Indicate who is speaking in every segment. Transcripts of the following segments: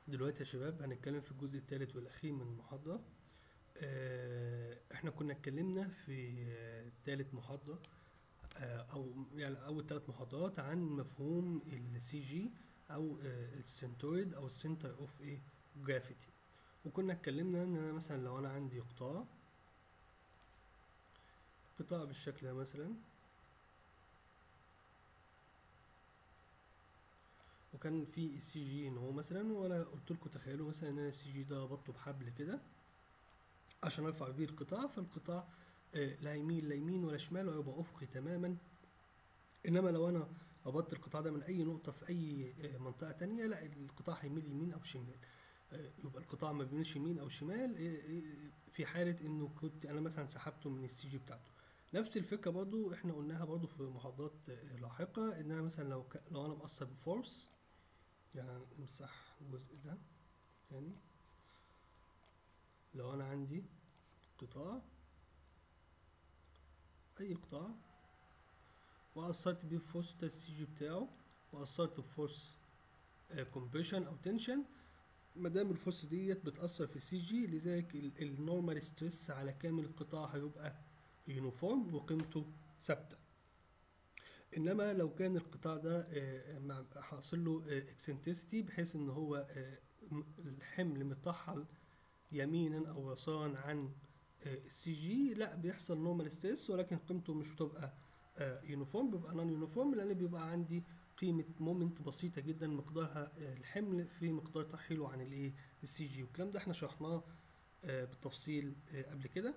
Speaker 1: دلوقتي يا شباب هنتكلم في الجزء الثالث والأخير من المحاضرة آه، احنا كنا اتكلمنا في آه، تالت محاضرة آه، أو يعني أول ثلاث محاضرات عن مفهوم السي جي أو السنترويد أو السنتر أوف إيه جرافيتي وكنا اتكلمنا إن أنا مثلا لو أنا عندي قطاع قطاع بالشكل ده مثلا وكان في السي جي ان هو مثلا وانا قلت لكم تخيلوا مثلا ان انا السي جي ده ربطته بحبل كده عشان ارفع بيه القطاع فالقطاع آه، لا يمين لا يمين ولا شمال ويبقى افقي تماما انما لو انا ربطت القطاع ده من اي نقطه في اي آه، منطقه تانية لا القطاع هيميل يمين او شمال آه، يبقى القطاع ما بيميلش يمين او شمال آه، آه، في حاله انه كنت انا مثلا سحبته من السي جي بتاعته نفس الفكره برضو احنا قلناها برضو في محاضرات آه، لاحقه ان انا مثلا لو ك... لو انا مقصر بفورس يعني نمسح الجزء ده تاني لو انا عندي قطاع اي قطاع وأثرت بيه بفورس ده السي جي بتاعه وأثرت بفورس كومبريشن او تنشن ما دام الفورس ديت بتأثر في السي جي لذلك النورمال ستريس على كامل القطاع هيبقى يونيفورم وقيمته ثابته انما لو كان القطاع ده آه، مع- حاصل له اكسنتريسيتي بحيث ان هو آه، م- الحمل متطحل يمينا او يسارا عن السي جي لا بيحصل نورمال ستريس ولكن قيمته مش بتبقى يونيفورم بيبقى نون يونيفورم لان بيبقى عندي قيمه مومنت بسيطه جدا مقدارها آه، الحمل في مقدار ترحيله عن الايه السي جي والكلام ده احنا شرحناه آه، بالتفصيل آه، قبل كده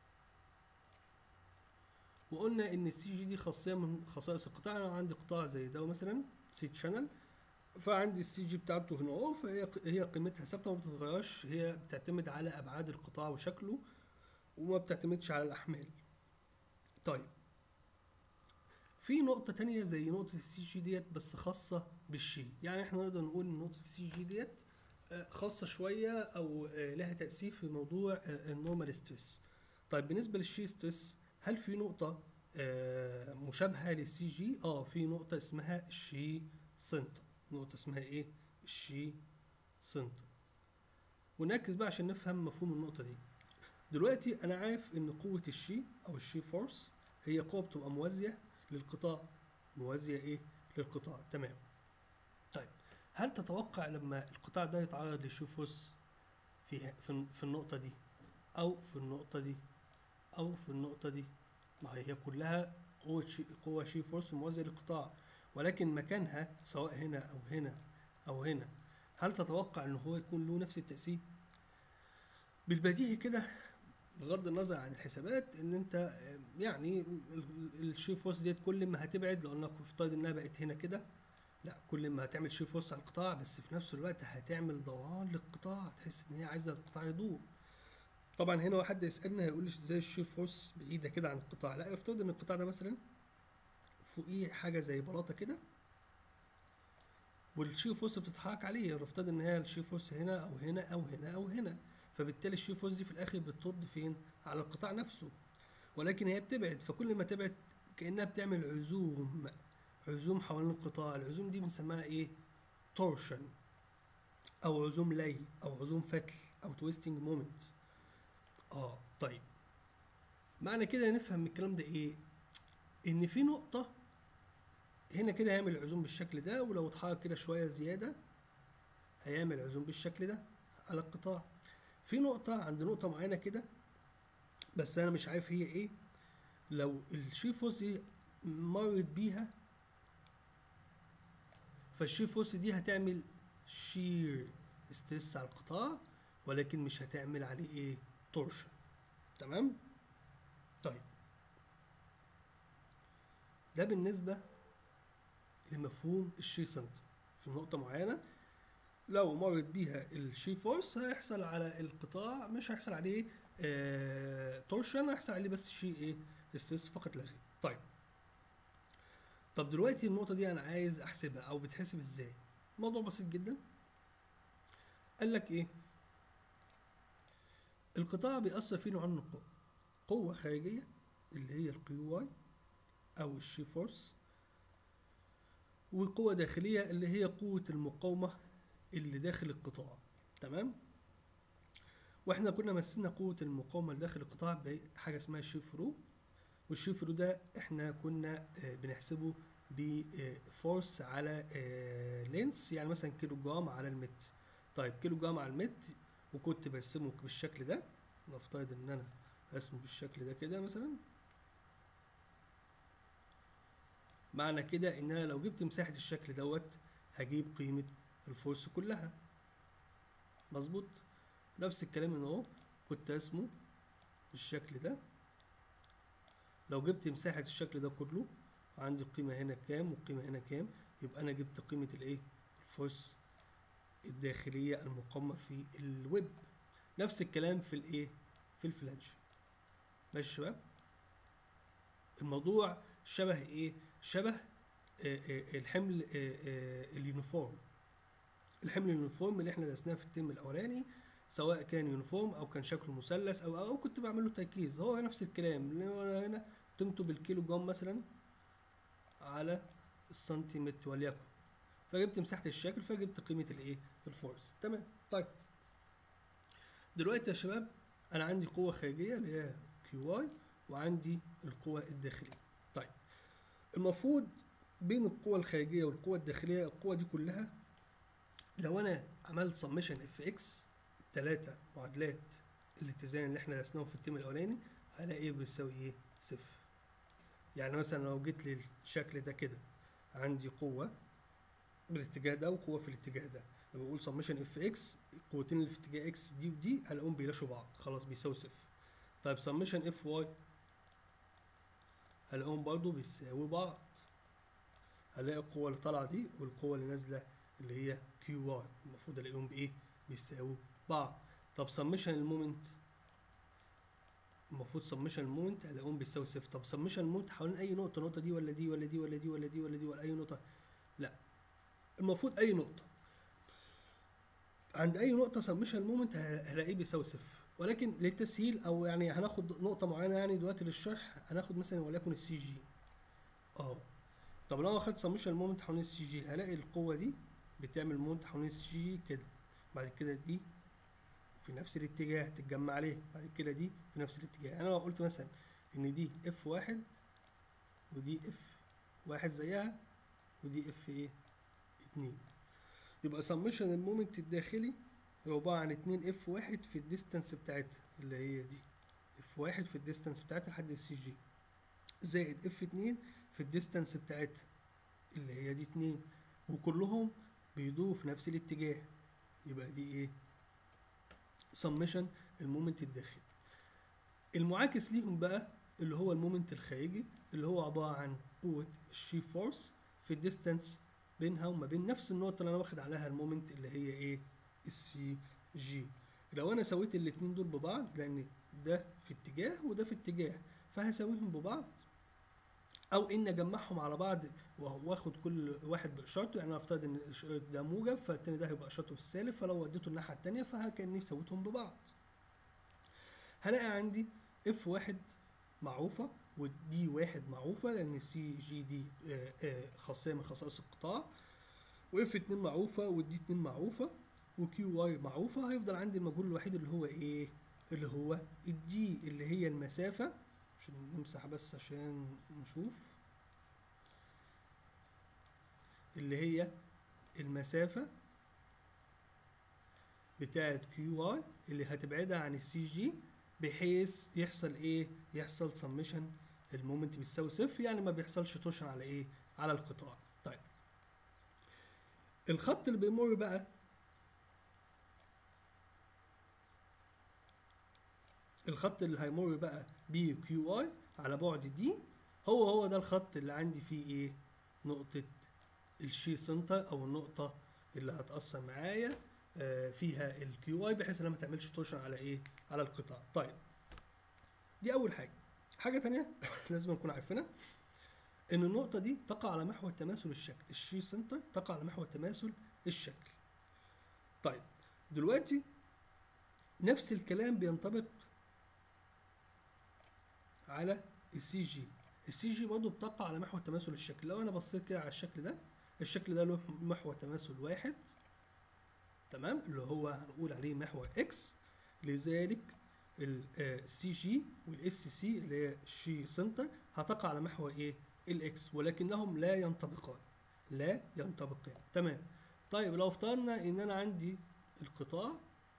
Speaker 1: وقلنا ان السي جي دي خاصيه من خصائص القطاع انا عندي قطاع زي ده مثلا سي شانل فعندي السي جي بتاعته هنا اهو فهي هي قيمتها ثابته ما بتتغيرش هي بتعتمد على ابعاد القطاع وشكله وما بتعتمدش على الاحمال طيب في نقطة تانية زي نقطة السي جي ديت بس خاصة بالشي يعني احنا نقدر نقول ان نقطة السي جي ديت آه، خاصة شوية او آه، لها تأثير في موضوع آه، النورمال ستريس طيب بالنسبة للشي ستريس هل في نقطة آه، مشابهة للسي جي؟ اه في نقطة اسمها الشي سنتر نقطة اسمها ايه؟ الشي سنتر ونركز بقى عشان نفهم مفهوم النقطة دي دلوقتي انا عارف ان قوة الشي او الشي فورس هي قوة بتبقى موازية للقطاع موازية ايه؟ للقطاع تمام طيب هل تتوقع لما القطاع ده يتعرض للشي فورس في في في النقطة دي او في النقطة دي او في النقطة دي ما هي كلها قوة شي قوة شي فورس موازية للقطاع ولكن مكانها سواء هنا او هنا او هنا هل تتوقع ان هو يكون له نفس التأثير؟ بالبديهي كده بغض النظر عن الحسابات ان انت آه، يعني ال- الشي فورس ديت كل ما هتبعد لو انك افترض انها بقت هنا كده لا كل ما هتعمل شي فورس على القطاع بس في نفس الوقت هتعمل دوران للقطاع تحس ان هي عايزه القطاع يدور طبعا هنا واحد يسالنا هيقول لي ازاي الشي فورس بعيده كده عن القطاع لا افترض ان القطاع ده مثلا فوقيه حاجه زي بلاطه كده والشي فورس بتتحرك عليه نفترض ان هي الشي فورس هنا او هنا او هنا او هنا فبالتالي الشي فورس دي في الاخر بترد فين على القطاع نفسه ولكن هي بتبعد فكل ما تبعد كانها بتعمل عزوم عزوم حوالين القطاع العزوم دي بنسميها ايه تورشن او عزوم لي او عزوم فتل او تويستنج مومنت اه طيب معنى كده نفهم من الكلام ده ايه ان في نقطة هنا كده هيعمل عزوم بالشكل ده ولو اتحرك كده شوية زيادة هيعمل عزوم بالشكل ده على القطاع في نقطة عند نقطة معينة كده بس أنا مش عارف هي إيه لو الشي فورس دي مرت بيها فالشي فورس دي هتعمل شير ستريس على القطاع ولكن مش هتعمل عليه إيه تورشن تمام طيب ده بالنسبة لمفهوم الشي سنتر في نقطة معينة لو مرت بيها الشي فورس هيحصل على القطاع مش هيحصل عليه آه تورشن هيحصل عليه بس شي ايه ستريس فقط لا غير طيب طب دلوقتي النقطة دي أنا عايز أحسبها أو بتحسب إزاي؟ موضوع بسيط جدا قال لك إيه؟ القطاع بيأثر فيه نوعين من القوى قوة خارجية اللي هي القيو واي أو الشي فورس وقوة داخلية اللي هي قوة المقاومة اللي داخل القطاع تمام واحنا كنا مثلنا قوة المقاومة اللي داخل القطاع بحاجة اسمها الشيفرو والشيفرو ده احنا كنا آه، بنحسبه بفورس على آه، لينس يعني مثلا كيلو جرام على المتر طيب كيلو جرام على المتر وكنت برسمه بالشكل ده نفترض ان انا ارسمه بالشكل ده كده مثلا معنى كده ان انا لو جبت مساحة الشكل دوت هجيب قيمة الفورس كلها مظبوط نفس الكلام هنا اهو كنت اسمه بالشكل ده لو جبت مساحة الشكل ده كله عندي قيمة هنا كام وقيمة هنا كام يبقى أنا جبت قيمة الإيه؟ الفورس الداخلية المقاومة في الويب نفس الكلام في الإيه؟ في الفلاج ماشي يا شباب الموضوع شبه إيه؟ شبه آه، آه، الحمل آه، آه، اليونيفورم الحمل اليونيفورم اللي احنا درسناه في الترم الأولاني سواء كان يونيفورم او كان شكله مثلث او او كنت بعمل له تركيز هو نفس الكلام اللي هو أنا هنا قيمته بالكيلو جرام مثلا على السنتيمتر وليكن فجبت مساحة الشكل فجبت قيمة الايه الفورس تمام طيب دلوقتي يا شباب انا عندي قوة خارجية اللي هي كيو واي وعندي القوة الداخلية طيب المفروض بين القوة الخارجية والقوة الداخلية القوة دي كلها لو انا عملت سمشن اف اكس التلاتة معادلات الاتزان اللي احنا درسناهم في الترم الاولاني هلاقي بيساوي ايه صفر يعني مثلا لو جيت للشكل ده كده عندي قوة بالاتجاه ده وقوة في الاتجاه ده لما بقول سمشن اف اكس القوتين اللي في اتجاه اكس دي ودي هلاقيهم بيلاشوا بعض خلاص بيساوي صفر طيب سمشن اف واي هلاقيهم برضو بيساوي بعض هلاقي القوة اللي طالعة دي والقوة اللي نازلة اللي هي كيو واي المفروض الاقيهم بايه بيساووا بعض طب سمشن المومنت المفروض سمشن المومنت هلاقيهم بيساوي صفر طب سمشن المومنت حوالين اي نقطه نقطه دي ولا دي ولا دي ولا دي ولا دي ولا دي ولا اي نقطه لا المفروض اي نقطه عند اي نقطه سمشن المومنت هلاقيه بيساوي صفر ولكن للتسهيل او يعني هناخد نقطه معينه يعني دلوقتي للشرح هناخد مثلا وليكن السي جي اه طب لو انا اخدت سمشن المومنت حوالين السي جي هلاقي القوه دي بتعمل مومنت حوالين السي جي كده بعد كده دي في نفس الاتجاه تتجمع عليه بعد كده دي في نفس الاتجاه يعني انا لو قلت مثلا ان دي اف واحد ودي اف واحد زيها ودي اف ايه اتنين يبقى سمشن المومنت الداخلي هو عبارة عن اتنين اف واحد في الديستانس بتاعتها اللي هي دي اف واحد في الديستانس بتاعتها لحد السي جي زائد اف اتنين في الديستانس بتاعتها اللي هي دي اتنين وكلهم بيدوروا في نفس الاتجاه يبقى دي ايه سمشن المومنت الداخلي المعاكس ليهم بقى اللي هو المومنت الخارجي اللي هو عبارة عن قوة الشي فورس في الديستانس بينها وما بين نفس النقطة اللي أنا واخد عليها المومنت اللي هي إيه؟ السي جي. لو أنا سويت الاتنين دول ببعض لأن ده في اتجاه وده في اتجاه فهساويهم ببعض أو إن أجمعهم على بعض واخد كل واحد بإشارته يعني أنا أفترض إن الإشارة ده موجب فالتاني ده هيبقى إشارته في السالب فلو وديته الناحية التانية فكأني سويتهم ببعض. هلاقي عندي اف واحد معروفة ودي واحد معروفة لأن السي جي دي آه، آه، خاصية من خصائص القطاع واف اتنين معروفة ودي اتنين معروفة وكيو واي معروفة هيفضل عندي المجهول الوحيد اللي هو ايه؟ اللي هو الدي اللي هي المسافة عشان نمسح بس عشان نشوف اللي هي المسافة بتاعة كيو واي اللي هتبعدها عن السي جي بحيث يحصل ايه يحصل سمشن المومنت بيساوي صفر يعني ما بيحصلش توشن على ايه على القطاع طيب الخط اللي بيمر بقى الخط اللي هيمر بقى بي كيو اي على بعد دي هو هو ده الخط اللي عندي فيه ايه نقطة الشي سنتر او النقطة اللي هتأثر معايا آه، فيها الكيو اي بحيث انها ما تعملش توشن على ايه على القطاع طيب دي اول حاجه حاجه تانية لازم نكون عارفينها ان النقطه دي تقع على محور تماثل الشكل الشي سنتر تقع على محور تماثل الشكل طيب دلوقتي نفس الكلام بينطبق على السي جي السي جي برضه بتقع على محور تماثل الشكل لو انا بصيت كده على الشكل ده الشكل ده له محور تماثل واحد تمام اللي هو هنقول عليه محور اكس لذلك السي جي والاس سي اللي هي الشي سنتر هتقع على محور ايه الاكس ولكنهم لا ينطبقان لا ينطبقان تمام طيب لو افترضنا ان انا عندي القطاع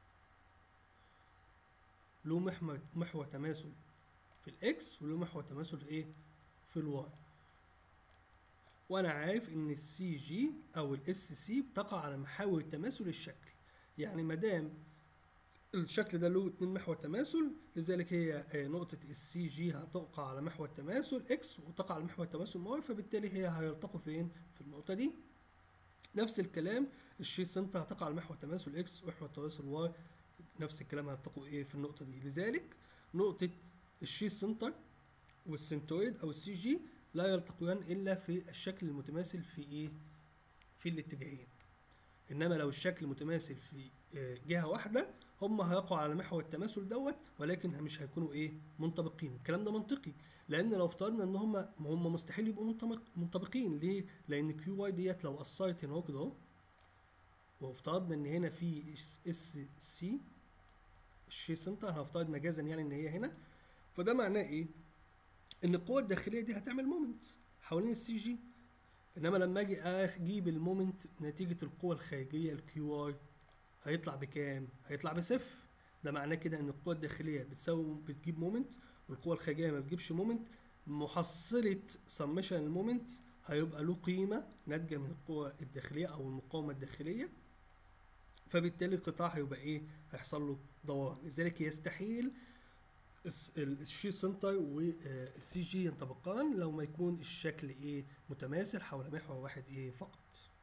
Speaker 1: له محور محور تماثل في الاكس وله محور تماثل ايه في الواي وانا عارف ان السي جي او الاس سي بتقع على محاور تماثل الشكل يعني ما دام الشكل ده له اتنين محور تماثل لذلك هي آه، نقطة السي جي هتقع على محور تماثل اكس وتقع على محور تماثل واي فبالتالي هي هيلتقوا فين؟ في النقطة دي. نفس الكلام الشي سنتر هتقع على محور تماثل اكس ومحور تماثل واي نفس الكلام هيلتقوا ايه في النقطة دي لذلك نقطة الشي سنتر والسنتويد او السي جي لا يلتقيان الا في الشكل المتماثل في ايه؟ في الاتجاهين. انما لو الشكل متماثل في آه، جهة واحدة هم هيقعوا على محور التماثل دوت ولكن مش هيكونوا ايه منطبقين الكلام ده منطقي لان لو افترضنا ان هم هم مستحيل يبقوا منطبق منطبقين ليه لان كيو واي ديت لو اثرت هنا اهو كده اهو وافترضنا ان هنا في اس سي الشي سنتر هنفترض مجازا يعني ان هي هنا فده معناه ايه ان القوه الداخليه دي هتعمل مومنت حوالين السي جي انما لما اجي اجيب المومنت نتيجه القوه الخارجيه الكيو واي هيطلع بكام؟ هيطلع بصفر ده معناه كده ان القوة الداخلية بتساوي بتجيب مومنت والقوة الخارجية ما بتجيبش مومنت محصلة سمشن المومنت هيبقى له قيمة ناتجة من القوة الداخلية أو المقاومة الداخلية فبالتالي القطاع هيبقى إيه؟ هيحصل له دوران لذلك يستحيل الس- ال- الشي سنتر والسي جي ينطبقان لو ما يكون الشكل ايه متماثل حول محور واحد ايه فقط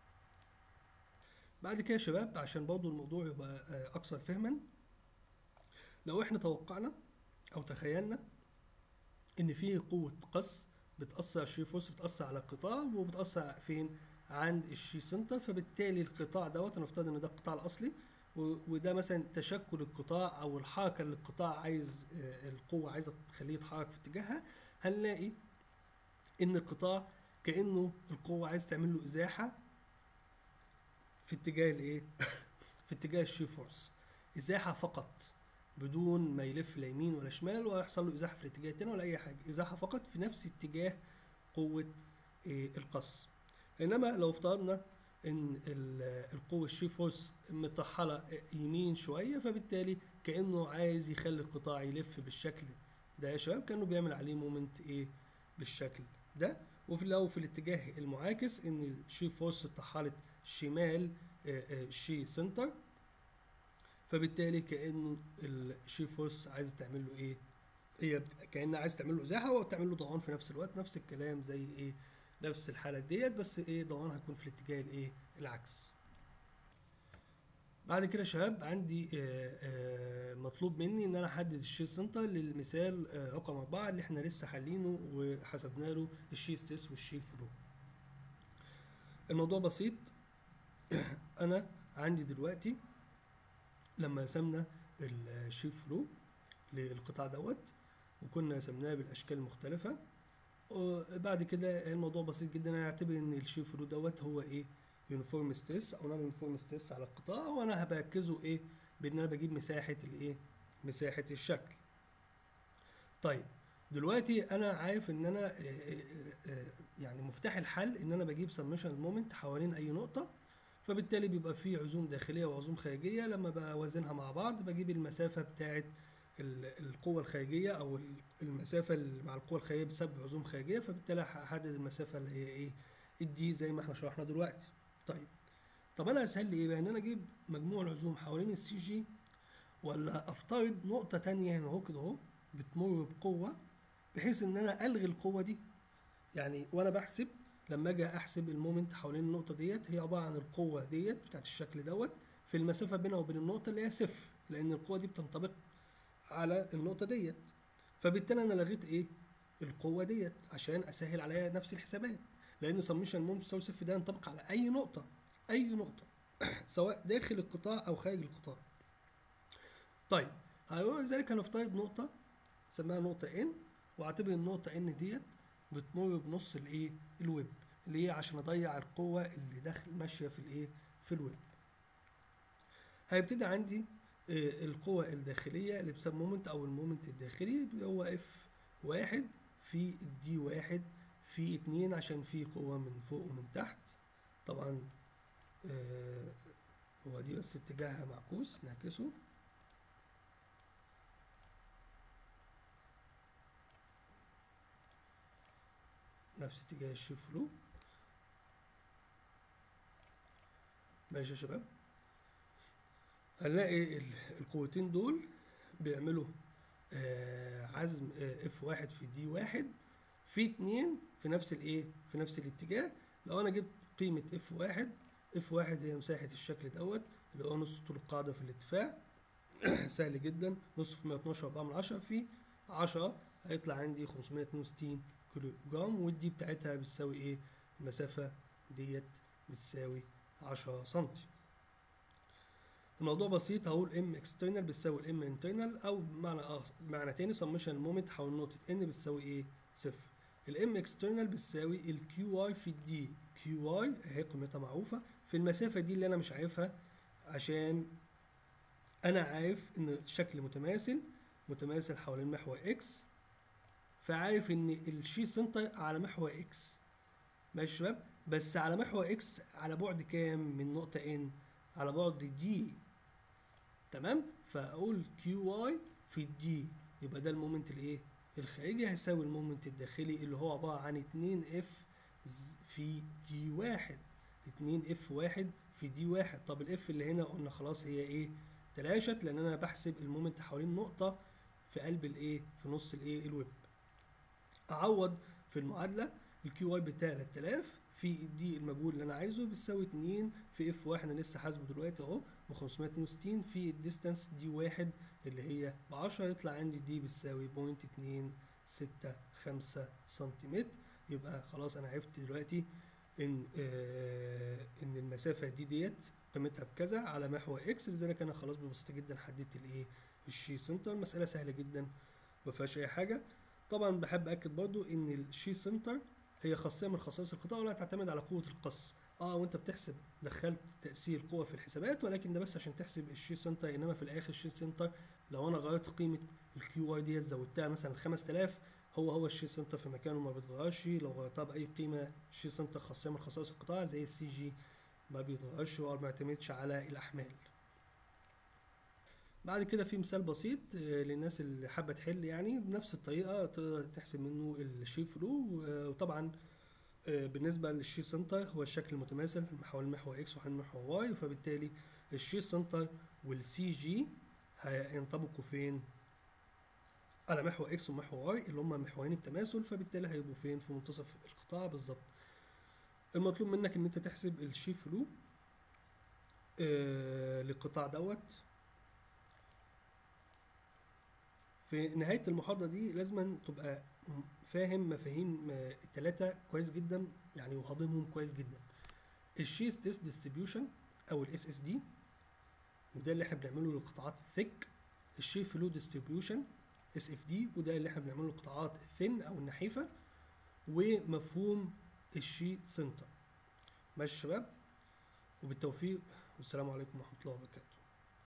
Speaker 1: بعد كده يا شباب عشان برضو الموضوع يبقى آه، اكثر فهما لو احنا توقعنا او تخيلنا ان في قوة قص بتأثر الشي فورس بتأثر على القطاع وبتأثر فين عند الشي سنتر فبالتالي القطاع دوت نفترض ان ده القطاع الاصلي و- وده مثلا تشكل القطاع او الحركه اللي القطاع عايز آه، القوه عايزه تخليه يتحرك في اتجاهها هنلاقي ان القطاع كانه القوه عايز تعمل له ازاحه في اتجاه الايه في اتجاه الشي فورس ازاحه فقط بدون ما يلف لا يمين ولا شمال ولا يحصل له ازاحه في الاتجاه التاني ولا اي حاجه ازاحه فقط في نفس اتجاه قوه إيه، القص انما لو افترضنا ان ال- القوه الشي فورس مترحله يمين شويه فبالتالي كانه عايز يخلي القطاع يلف بالشكل ده يا شباب كانه بيعمل عليه مومنت ايه بالشكل ده وفي لو في الاتجاه المعاكس ان الشي فورس اترحلت شمال آه، آه، الشي سنتر فبالتالي كانه الشي فورس عايز تعمل له ايه هي بت- كانها عايز تعمل له ازاحه وتعمل له دوران في نفس الوقت نفس الكلام زي ايه نفس الحاله ديت بس ايه دوران هيكون في الاتجاه الايه العكس بعد كده يا شباب عندي آه، آه، مطلوب مني ان انا احدد الشي سنتر للمثال آه، رقم أربعة اللي احنا لسه حالينه وحسبنا له الشي ستيس والشي فلو الموضوع بسيط انا عندي دلوقتي لما رسمنا الشي فلو للقطاع دوت وكنا رسمناه بالاشكال المختلفه وبعد كده الموضوع بسيط جدا انا اعتبر ان الشي فلو دوت هو ايه يونيفورم ستريس او نون يونيفورم ستريس على القطاع وانا هبركزه ايه بان انا بجيب مساحه الايه مساحه الشكل طيب دلوقتي انا عارف ان انا آه، آه، آه، يعني مفتاح الحل ان انا بجيب سمشن مومنت حوالين اي نقطه فبالتالي بيبقى فيه عزوم داخليه وعزوم خارجيه لما بوازنها مع بعض بجيب المسافه بتاعه ال- القوة الخارجية أو ال- المسافة اللي مع القوة الخارجية بسبب عزوم خارجية فبالتالي هحدد المسافة اللي هي إيه الدي زي ما احنا شرحنا دلوقتي طيب طب أنا أسهل لي إيه بقى إن أنا أجيب مجموع العزوم حوالين السي جي ولا أفترض نقطة تانية هنا أهو كده أهو بتمر بقوة بحيث إن أنا ألغي القوة دي يعني وأنا بحسب لما أجي أحسب المومنت حوالين النقطة ديت هي عبارة عن القوة ديت بتاعت الشكل دوت في المسافة بينها وبين النقطة اللي هي صفر لأن القوة دي بتنطبق على النقطة ديت فبالتالي أنا لغيت إيه؟ القوة ديت عشان أسهل عليا نفس الحسابات لأن سميشن مومنت تساوي صفر ده ينطبق على أي نقطة أي نقطة سواء داخل القطاع أو خارج القطاع طيب هنقول ذلك هنفترض نقطة نسميها نقطة N واعتبر النقطة N ديت بتمر بنص الإيه؟ الويب اللي هي عشان أضيع القوة اللي داخل ماشية في الإيه؟ في الويب هيبتدي عندي آه، القوة الداخلية اللي بسبب مومنت أو المومنت الداخلي اللي هو اف واحد في دي واحد في اتنين عشان في قوة من فوق ومن تحت طبعا آه، هو دي بس اتجاهها معكوس نعكسه نفس اتجاه الشيب فلو ماشي يا شباب هنلاقي ال- القوتين دول بيعملوا آه عزم اف واحد في دي واحد في اتنين في نفس الايه في نفس الاتجاه لو انا جبت قيمة اف واحد اف واحد هي مساحة الشكل دوت اللي هو نص طول القاعدة في الارتفاع سهل جدا نص في 112 4 من 10 في 10 هيطلع عندي 562 كيلو جرام والدي بتاعتها بتساوي ايه المسافة ديت بتساوي 10 سنتي الموضوع بسيط هقول ام اكسترنال بتساوي الام انترنال او بمعنى آخر معنى تاني سمشن مومنت حول نقطة ان بتساوي ايه صفر الام اكسترنال بتساوي الكيو واي في الدي كيو واي اهي قيمتها معروفة في المسافة دي اللي انا مش عارفها عشان انا عارف ان الشكل متماثل متماثل حول المحور اكس فعارف ان الشي سنتر على محور اكس ماشي يا شباب بس على محور اكس على بعد كام من نقطة ان على بعد دي تمام فاقول كيو واي في دي يبقى ده المومنت الايه الخارجي هيساوي المومنت الداخلي اللي هو عبارة عن 2 اف في دي واحد 2 اف واحد في دي واحد طب الاف اللي هنا قلنا خلاص هي ايه تلاشت لان انا بحسب المومنت حوالين نقطة في قلب الايه في نص الايه الويب اعوض في المعادلة الكيو واي ب 3000 في دي المجهول اللي انا عايزه بتساوي 2 في اف واحد انا لسه حاسبه دلوقتي اهو ب 562 في الديستانس دي واحد اللي هي ب 10 يطلع عندي دي بتساوي بوينت 2 6 5 سنتيمتر يبقى خلاص انا عرفت دلوقتي ان آه ان المسافه دي ديت قيمتها بكذا على محور اكس لذلك انا خلاص ببساطه جدا حددت الايه الشي سنتر مساله سهله جدا ما فيهاش اي حاجه طبعا بحب اكد برضو ان الشي سنتر هي خاصيه من خصائص القطاع ولا تعتمد على قوه القص اه وانت بتحسب دخلت تاثير القوه في الحسابات ولكن ده بس عشان تحسب الشي سنتر انما في الاخر الشي سنتر لو انا غيرت قيمه الكيو واي ديت زودتها مثلا 5000 هو هو الشي سنتر في مكانه ما بيتغيرش لو غيرتها باي قيمه الشي سنتر خاصيه من خصائص القطاع زي السي جي ما بيتغيرش وما بيعتمدش على الاحمال بعد كده في مثال بسيط آه، للناس اللي حابه تحل يعني بنفس الطريقه تقدر تحسب منه الشي فلو وطبعا آه، بالنسبه للشي سنتر هو الشكل المتماثل حول محور اكس وحول محور واي فبالتالي الشي سنتر والسي جي هينطبقوا فين على محور اكس ومحور واي اللي هما محورين التماثل فبالتالي هيبقوا فين في منتصف القطاع بالظبط المطلوب منك ان انت تحسب الشي فلو آه للقطاع دوت في نهاية المحاضرة دي لازم تبقى م- فاهم مفاهيم آه، التلاتة كويس جدا يعني وهضمهم كويس جدا الشي ستيس ديستريبيوشن او الاس اس دي وده اللي احنا بنعمله للقطاعات الثيك الشي فلو ديستريبيوشن اس اف دي وده اللي احنا بنعمله للقطاعات الثين او النحيفة ومفهوم الشي سنتر ماشي يا شباب وبالتوفيق والسلام عليكم ورحمة الله وبركاته